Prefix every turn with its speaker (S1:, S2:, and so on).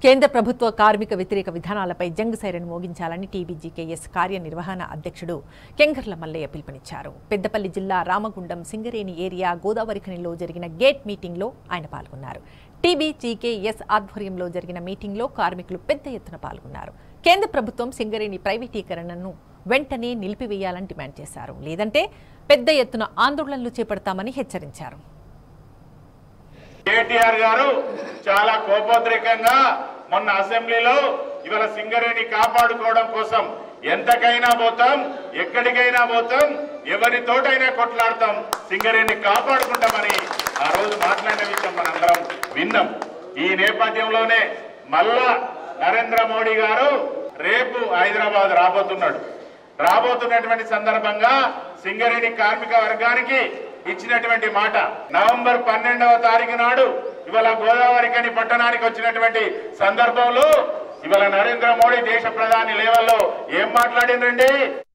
S1: కేంద్ర ప్రభుత్వ కార్మిక వ్యతిరేక విధానాలపై జంగ్ సైరన్ మోగించాలని టీబీజీకేఎస్ కార్యనిర్వహణ అధ్యక్షుడు కెంగర్ల మల్లయ్య పిలుపునిచ్చారు పెద్దపల్లి జిల్లా రామగుండం సింగరేణి ఏరియా గోదావరి ఖనిలో జరిగిన గేట్ మీటింగ్లో ఆయన పాల్గొన్నారు టీబీజీకేఎస్ ఆధ్వర్యంలో జరిగిన మీటింగ్లో కార్మికులు పెద్ద ఎత్తున పాల్గొన్నారు కేంద్ర ప్రభుత్వం సింగరేణి ప్రైవేటీకరణను వెంటనే నిలిపివేయాలని డిమాండ్ చేశారు లేదంటే పెద్ద ఎత్తున ఆందోళనలు చేపడతామని హెచ్చరించారు
S2: కేటీఆర్ గారు చాలా కోపోద్రేకంగా మొన్న అసెంబ్లీలో ఇవాళ సింగరేణి కాపాడుకోవడం కోసం ఎంతకైనా పోతాం ఎక్కడికైనా పోతాం ఎవరితోటైనా కొట్లాడతాం సింగరేణి కాపాడుకుంటామని ఆ రోజు మాట్లాడిన విషయం మనందరం విన్నాం ఈ నేపథ్యంలోనే మళ్ళా నరేంద్ర మోడీ గారు రేపు హైదరాబాద్ రాబోతున్నాడు రాబోతున్నటువంటి సందర్భంగా సింగరేణి కార్మిక వర్గానికి ఇచ్చినటువంటి మాట నవంబర్ పన్నెండవ తారీఖు నాడు ఇవాళ గోదావరి కని పట్టణానికి వచ్చినటువంటి సందర్భంలో ఇవాళ నరేంద్ర మోడీ దేశ ప్రధాని లెవెల్లో ఏం మాట్లాడిండ్రండి